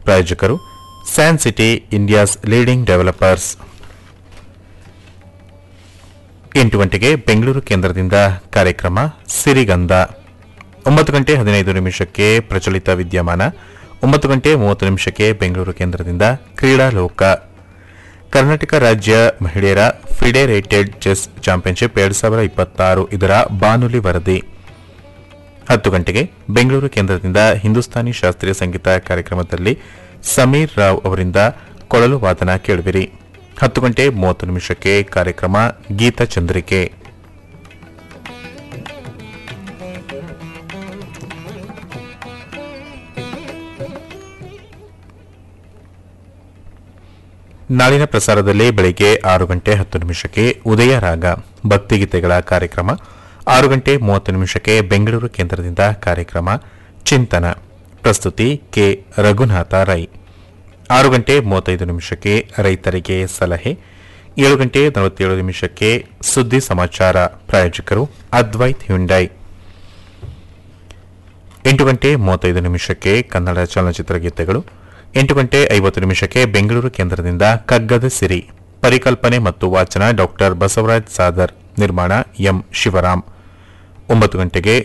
ಪ್ರಾಯೋಜಕರು san city India's leading developers ಎಂಟು ಗಂಟೆಗೆ ಬೆಂಗಳೂರು ಕೇಂದ್ರದಿಂದ ಕಾರ್ಯಕ್ರಮ ಸಿರಿಗಂಧ ಒಂಬತ್ತು ಗಂಟೆ ಹದಿನೈದು ನಿಮಿಷಕ್ಕೆ ಪ್ರಚಲಿತ ವಿದ್ಯಮಾನ ಒಂಬತ್ತು ಗಂಟೆ ಮೂವತ್ತು ನಿಮಿಷಕ್ಕೆ ಬೆಂಗಳೂರು ಕೇಂದ್ರದಿಂದ ಕ್ರೀಡಾ ಲೋಕ ಕರ್ನಾಟಕ ರಾಜ್ಯ ಮಹಿಳೆಯರ ಫಿಡೆರೇಟೆಡ್ ಚೆಸ್ ಚಾಂಪಿಯನ್ಶಿಪ್ ಎರಡ್ ಸಾವಿರದ ಇಪ್ಪತ್ತಾರು ಇದರ ಬಾನುಲಿ ವರದಿ ಹತ್ತು ಗಂಟೆಗೆ ಬೆಂಗಳೂರು ಕೇಂದ್ರದಿಂದ ಹಿಂದೂಸ್ತಾನಿ ಶಾಸ್ತ್ರೀಯ ಸಂಗೀತ ಕಾರ್ಯಕ್ರಮದಲ್ಲಿ ಸಮೀರ್ ರಾವ್ ಅವರಿಂದ ಕೊಳಲು ವಾದನ ಕೇಳುವಿರಿ ಹತ್ತು ಗಂಟೆ ಮೂವತ್ತು ನಿಮಿಷಕ್ಕೆ ಕಾರ್ಯಕ್ರಮ ಗೀತ ಚಂದ್ರಿಕೆ ನಾಳಿನ ಪ್ರಸಾರದಲ್ಲಿ ಬೆಳಗ್ಗೆ ಆರು ಗಂಟೆ ಹತ್ತು ನಿಮಿಷಕ್ಕೆ ಉದಯ ರಾಗ ಭಕ್ತಿಗೀತೆಗಳ ಕಾರ್ಯಕ್ರಮ ಆರು ಗಂಟೆ ಮೂವತ್ತು ನಿಮಿಷಕ್ಕೆ ಬೆಂಗಳೂರು ಕೇಂದ್ರದಿಂದ ಕಾರ್ಯಕ್ರಮ ಚಿಂತನ ಪ್ರಸ್ತುತಿ ಕೆ ರಘುನಾಥ ರೈ ಆರು ಗಂಟೆ ಮೂವತ್ತೈದು ನಿಮಿಷಕ್ಕೆ ರೈತರಿಗೆ ಸಲಹೆ ಏಳು ಗಂಟೆ ನಲವತ್ತೇಳು ನಿಮಿಷಕ್ಕೆ ಸುದ್ದಿ ಸಮಾಚಾರ ಪ್ರಾಯೋಜಕರು ಅದ್ವೈತ್ ಹ್ಯುಂಡೈ ಎಂಟು ಗಂಟೆ ಮೂವತ್ತೈದು ನಿಮಿಷಕ್ಕೆ ಕನ್ನಡ ಚಲನಚಿತ್ರ ಗೀತೆಗಳು ಎಂಟು ಗಂಟೆ ಐವತ್ತು ನಿಮಿಷಕ್ಕೆ ಬೆಂಗಳೂರು ಕೇಂದ್ರದಿಂದ ಕಗ್ಗದ ಸಿರಿ ಪರಿಕಲ್ಪನೆ ಮತ್ತು ವಾಚನ ಡಾಕ್ಟರ್ ಬಸವರಾಜ್ ಸಾದರ್ ನಿರ್ಮಾಣ ಎಂ ಶಿವರಾಮ್ ಒಂಬತ್ತು ಗಂಟೆಗೆ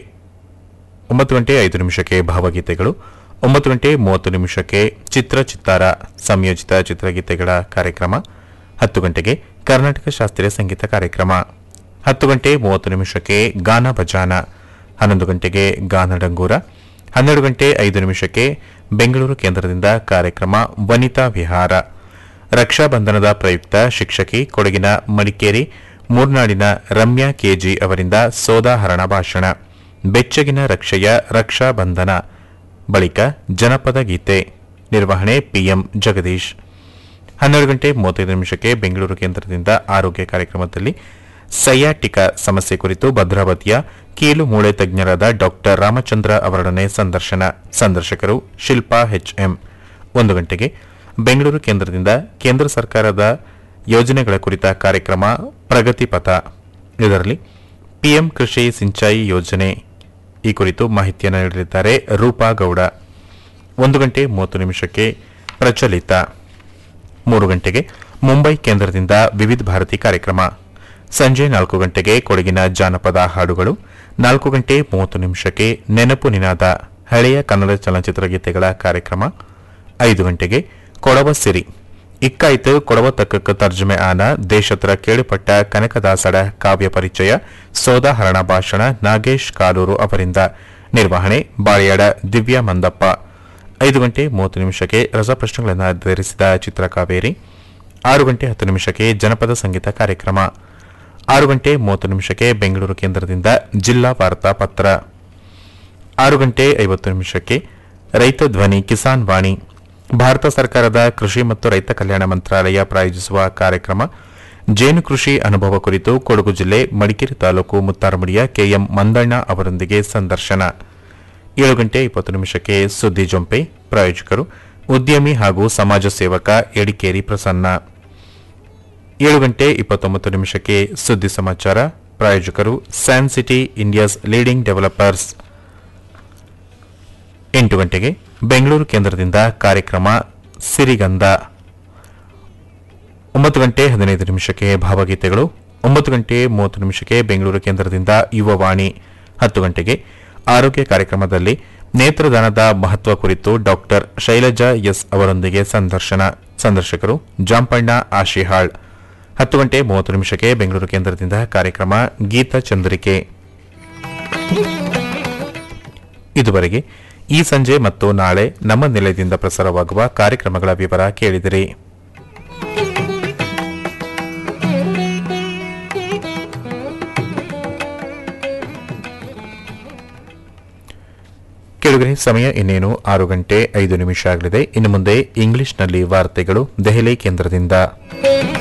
ಒಂಬತ್ತು ಗಂಟೆ ಐದು ನಿಮಿಷಕ್ಕೆ ಭಾವಗೀತೆಗಳು ಒಂಬತ್ತು ಗಂಟೆ ಮೂವತ್ತು ನಿಮಿಷಕ್ಕೆ ಚಿತ್ರ ಚಿತ್ತಾರ ಸಂಯೋಜಿತ ಚಿತ್ರಗೀತೆಗಳ ಕಾರ್ಯಕ್ರಮ ಹತ್ತು ಗಂಟೆಗೆ ಕರ್ನಾಟಕ ಶಾಸ್ತ್ರೀಯ ಸಂಗೀತ ಕಾರ್ಯಕ್ರಮ ಹತ್ತು ಗಂಟೆ ಮೂವತ್ತು ನಿಮಿಷಕ್ಕೆ ಗಾನ ಭಜಾನ ಹನ್ನೊಂದು ಗಂಟೆಗೆ ಗಾನ ಡಂಗೂರ ಹನ್ನೆರಡು ಗಂಟೆ ಐದು ನಿಮಿಷಕ್ಕೆ ಬೆಂಗಳೂರು ಕೇಂದ್ರದಿಂದ ಕಾರ್ಯಕ್ರಮ ವನಿತಾ ವಿಹಾರ ರಕ್ಷಾಬಂಧನದ ಪ್ರಯುಕ್ತ ಶಿಕ್ಷಕಿ ಕೊಡಗಿನ ಮಡಿಕೇರಿ ಮೂರ್ನಾಡಿನ ರಮ್ಯಾ ಕೆಜಿ ಅವರಿಂದ ಸೋದಾಹರಣ ಭಾಷಣ ಬೆಚ್ಚಗಿನ ರಕ್ಷೆಯ ರಕ್ಷಾಬಂಧನ ಬಳಿಕ ಜನಪದ ಗೀತೆ ನಿರ್ವಹಣೆ ಪಿಎಂ ಜಗದೀಶ್ ಹನ್ನೆರಡು ಗಂಟೆ ಮೂವತ್ತೈದು ನಿಮಿಷಕ್ಕೆ ಬೆಂಗಳೂರು ಕೇಂದ್ರದಿಂದ ಆರೋಗ್ಯ ಕಾರ್ಯಕ್ರಮದಲ್ಲಿ ಸಯಾಟಿಕ ಸಮಸ್ಯೆ ಕುರಿತು ಭದ್ರಾವತಿಯ ಕೀಲು ಮೂಳೆ ತಜ್ಞರಾದ ಡಾಕ್ಟರ್ ರಾಮಚಂದ್ರ ಅವರೊಡನೆ ಸಂದರ್ಶನ ಸಂದರ್ಶಕರು ಶಿಲ್ಪಾ ಎಚ್ಎಂ ಒಂದು ಗಂಟೆಗೆ ಬೆಂಗಳೂರು ಕೇಂದ್ರದಿಂದ ಕೇಂದ್ರ ಸರ್ಕಾರದ ಯೋಜನೆಗಳ ಕುರಿತ ಕಾರ್ಯಕ್ರಮ ಪ್ರಗತಿ ಪಥ ಇದರಲ್ಲಿ ಪಿಎಂ ಕೃಷಿ ಸಿಂಚಾಯಿ ಯೋಜನೆ ಈ ಕುರಿತು ಮಾಹಿತಿಯನ್ನು ನೀಡಲಿದ್ದಾರೆ ರೂಪಾ ಗೌಡ ಒಂದು ಗಂಟೆ ಮೂವತ್ತು ನಿಮಿಷಕ್ಕೆ ಪ್ರಚಲಿತ ಮೂರು ಗಂಟೆಗೆ ಮುಂಬೈ ಕೇಂದ್ರದಿಂದ ವಿವಿಧ ಭಾರತಿ ಕಾರ್ಯಕ್ರಮ ಸಂಜೆ ನಾಲ್ಕು ಗಂಟೆಗೆ ಕೊಡಗಿನ ಜಾನಪದ ಹಾಡುಗಳು ನಾಲ್ಕು ಗಂಟೆ ಮೂವತ್ತು ನಿಮಿಷಕ್ಕೆ ನೆನಪು ನಿನಾದ ಹಳೆಯ ಕನ್ನಡ ಚಲನಚಿತ್ರ ಗೀತೆಗಳ ಕಾರ್ಯಕ್ರಮ ಐದು ಗಂಟೆಗೆ ಕೊಡವ ಸಿರಿ ಇಕ್ಕಾಯ್ತು ಕೊಡವ ತಕ್ಕಕ್ಕ ತರ್ಜುಮೆ ಆನ ದೇಶತ್ರ ಕೇಳಿಪಟ್ಟ ಕನಕದಾಸಡ ಕಾವ್ಯ ಪರಿಚಯ ಸೋದಾಹರಣ ಭಾಷಣ ನಾಗೇಶ್ ಕಾಲೂರು ಅವರಿಂದ ನಿರ್ವಹಣೆ ಬಾಳೆಯಾಡ ದಿವ್ಯಾ ಮಂದಪ್ಪ ಐದು ಗಂಟೆ ಮೂವತ್ತು ನಿಮಿಷಕ್ಕೆ ರಸಪ್ರಶ್ನೆಗಳನ್ನು ಧರಿಸಿದ ಚಿತ್ರಕಾವೇರಿ ಆರು ಗಂಟೆ ಹತ್ತು ನಿಮಿಷಕ್ಕೆ ಜನಪದ ಸಂಗೀತ ಕಾರ್ಯಕ್ರಮ ಆರು ಗಂಟೆ ಮೂವತ್ತು ನಿಮಿಷಕ್ಕೆ ಬೆಂಗಳೂರು ಕೇಂದ್ರದಿಂದ ಜಿಲ್ಲಾ ವಾರ್ತಾ ಪತ್ರ ಆರು ಗಂಟೆ ಐವತ್ತು ನಿಮಿಷಕ್ಕೆ ರೈತ ಧ್ವನಿ ಕಿಸಾನ್ ವಾಣಿ ಭಾರತ ಸರ್ಕಾರದ ಕೃಷಿ ಮತ್ತು ರೈತ ಕಲ್ಯಾಣ ಮಂತ್ರಾಲಯ ಪ್ರಾಯೋಜಿಸುವ ಕಾರ್ಯಕ್ರಮ ಜೇನು ಕೃಷಿ ಅನುಭವ ಕುರಿತು ಕೊಡಗು ಜಿಲ್ಲೆ ಮಡಿಕೇರಿ ತಾಲೂಕು ಮುತ್ತಾರಮುಡಿಯ ಕೆಎಂ ಮಂದಣ್ಣ ಅವರೊಂದಿಗೆ ಸಂದರ್ಶನ ಏಳು ಗಂಟೆ ಇಪ್ಪತ್ತು ನಿಮಿಷಕ್ಕೆ ಸುದ್ದಿ ಜೊಂಪೆ ಪ್ರಾಯೋಜಕರು ಉದ್ಯಮಿ ಹಾಗೂ ಸಮಾಜ ಸೇವಕ ಎಡಿಕೇರಿ ಪ್ರಸನ್ನ ಏಳು ಗಂಟೆ ಇಪ್ಪತ್ತೊಂಬತ್ತು ನಿಮಿಷಕ್ಕೆ ಸುದ್ದಿ ಸಮಾಚಾರ ಪ್ರಾಯೋಜಕರು san city India's leading developers ಎಂಟು ಗಂಟೆಗೆ ಬೆಂಗಳೂರು ಕೇಂದ್ರದಿಂದ ಕಾರ್ಯಕ್ರಮ ಸಿರಿಗಂಧ ಒಂಬತ್ತು ಗಂಟೆ ಹದಿನೈದು ನಿಮಿಷಕ್ಕೆ ಭಾವಗೀತೆಗಳು ಒಂಬತ್ತು ಗಂಟೆ ಮೂವತ್ತು ನಿಮಿಷಕ್ಕೆ ಬೆಂಗಳೂರು ಕೇಂದ್ರದಿಂದ ಯುವವಾಣಿ ಹತ್ತು ಗಂಟೆಗೆ ಆರೋಗ್ಯ ಕಾರ್ಯಕ್ರಮದಲ್ಲಿ ನೇತ್ರದಾನದ ಮಹತ್ವ ಕುರಿತು ಡಾಕ್ಟರ್ ಶೈಲಜಾ ಎಸ್ ಅವರೊಂದಿಗೆ ಸಂದರ್ಶನ ಸಂದರ್ಶಕರು ಜಾಂಪಣ್ಣ ಆಶಿಹಾಳ್ ಹತ್ತು ಗಂಟೆ ಮೂವತ್ತು ನಿಮಿಷಕ್ಕೆ ಬೆಂಗಳೂರು ಕೇಂದ್ರದಿಂದ ಕಾರ್ಯಕ್ರಮ ಗೀತ ಚಂದ್ರಿಕೆ ಇದುವರೆಗೆ ಈ ಸಂಜೆ ಮತ್ತು ನಾಳೆ ನಮ್ಮ ನಿಲಯದಿಂದ ಪ್ರಸಾರವಾಗುವ ಕಾರ್ಯಕ್ರಮಗಳ ವಿವರ ಕೇಳಿದಿರಿ ಕೆಳಗಡೆ ಸಮಯ ಇನ್ನೇನು ಆರು ಗಂಟೆ ಐದು ನಿಮಿಷ ಆಗಲಿದೆ ಇನ್ನು ಮುಂದೆ ಇಂಗ್ಲಿಷ್ನಲ್ಲಿ ವಾರ್ತೆಗಳು ದೆಹಲಿ ಕೇಂದ್ರದಿಂದ